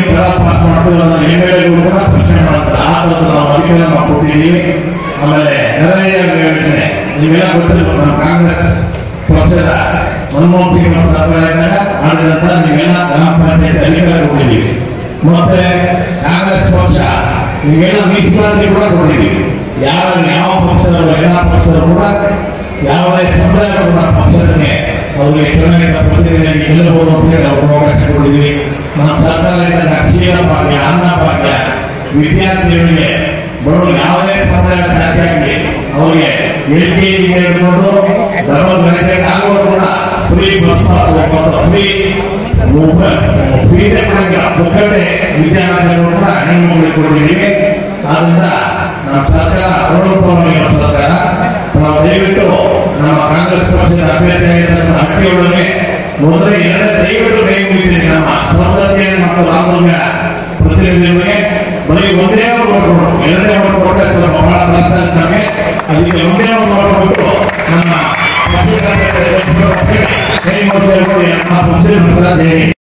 ತರ ಪಾಸ್ ಮಾಡ್ತೀವಿ ಅದನ್ನ ಎಮ್ ಎಲ್ ಎಗಳು ಕೂಡ ಪ್ರಶ್ನೆ ಮಾಡ್ತಾರೆ ಆ ಥರದ್ದು ನಾವು ಅಧಿಕಾರ ನಾವು ಕೊಟ್ಟಿದ್ದೀವಿ ಆಮೇಲೆ ನೆರೆಯ ಯೋಜನೆ ನೀವೆಲ್ಲ ಗೊತ್ತಿಲ್ಲ ನಮ್ಮ ಕಾಂಗ್ರೆಸ್ ಪಕ್ಷದ ಮನಮೋಹನ್ ಸಿಂಗ್ ಅವರ ಸರ್ಕಾರ ಇದ್ದಾಗ ಮಾಡಿದಂತ ನೀವೆಲ್ಲ ಗ್ರಾಮ ಪಂಚಾಯತ್ ಅಧಿಕಾರ ಕೊಟ್ಟಿದ್ದೀವಿ ಮತ್ತೆ ಕಾಂಗ್ರೆಸ್ ಪಕ್ಷ ನೀವೆಲ್ಲ ಮೀಸಲಾತಿ ಕೂಡ ಕೊಟ್ಟಿದ್ದೀವಿ ಯಾರ ಯಾವ ಪಕ್ಷದವರು ಎಲ್ಲ ಪಕ್ಷದವರು ಕೂಡ ಯಾವುದೇ ಸಮುದಾಯ ಕೂಡ ಪಕ್ಷದಕ್ಕೆ ಅವ್ರಿಗೆ ಚುನಾಯಿತ ಪ್ರತಿನಿಧಿಯಾಗಿ ಗೆಲ್ಲಬಹುದು ಅಂತ ಹೇಳಿ ಅವ್ರಿಗೆ ಅವಕಾಶ ಕೊಟ್ಟಿದ್ದೀವಿ ನಮ್ಮ ಸರ್ಕಾರ ಇದ್ದಾಗ ಅಕ್ಷೀರ ಭಾಗ್ಯ ಅನ್ನ ಭಾಗ್ಯ ವಿದ್ಯಾರ್ಥಿಗಳಿಗೆ ಬಡವರು ಯಾವುದೇ ಸಮುದಾಯ ಜಾತಿ ಆಗಲಿ ಅವರಿಗೆ ಎಲ್ ಕೆ ಜಿ ಹಿಡ್ಕೊಂಡು ಡಬಲ್ ಗ್ರಾಜುಯೇಟ್ ಆಗೋರು ಕೂಡ ಫ್ರೀ ಬಸ್ ಪಾಸ್ ಫ್ರೀ ಫ್ರೀದೆ ಕೊಡಂಗಿಲ್ಲ ಪುಕ್ಕಟೆ ವಿದ್ಯಾರ್ಥಿಗಳು ಕೂಡ ಹೆಣ್ಣು ಕೊಟ್ಟಿದ್ದೀವಿ ಆದ್ರಿಂದ ನಮ್ಮ ಸರ್ಕಾರ ಅನುರೂಪವಾಗಿ ನಮ್ಮ ಸರ್ಕಾರ ನಾವು ದಯವಿಟ್ಟು ನಮ್ಮ ಕಾಂಗ್ರೆಸ್ ಪಕ್ಷದ ಅಭ್ಯರ್ಥಿಯಾಗಿರ್ತಕ್ಕಂಥ ಹಟ್ಟಿಯೊಳಗೆ ಮೊದಲೇ ಎರಡನೇ ದಯವಿಟ್ಟು ಕೈ ಮುಗಿತೀನಿ ನಮ್ಮ ಸೌಂದರ್ಯ ಮತ್ತು ರಾಮದುರ್ಗ ಪ್ರತಿನಿಧಿಗಳಿಗೆ ಬರೀ ಒಂದೇ ಒಂದು ಓಟ್ ಕೊಡು ಎರಡನೇ ಓಟ್ ಕೊಟ್ಟರೆ ಸ್ವಲ್ಪ ಬಹಳ ಕಷ್ಟ ಆಗ್ತದೆ ನಮಗೆ ಅದಕ್ಕೆ ಒಂದೇ ಒಂದು ಓಟ್ ಕೊಟ್ಟು ನಮ್ಮ ಪಕ್ಷದ ಕೈ ಮುಗಿದು ನಮ್ಮ ಪಕ್ಷದ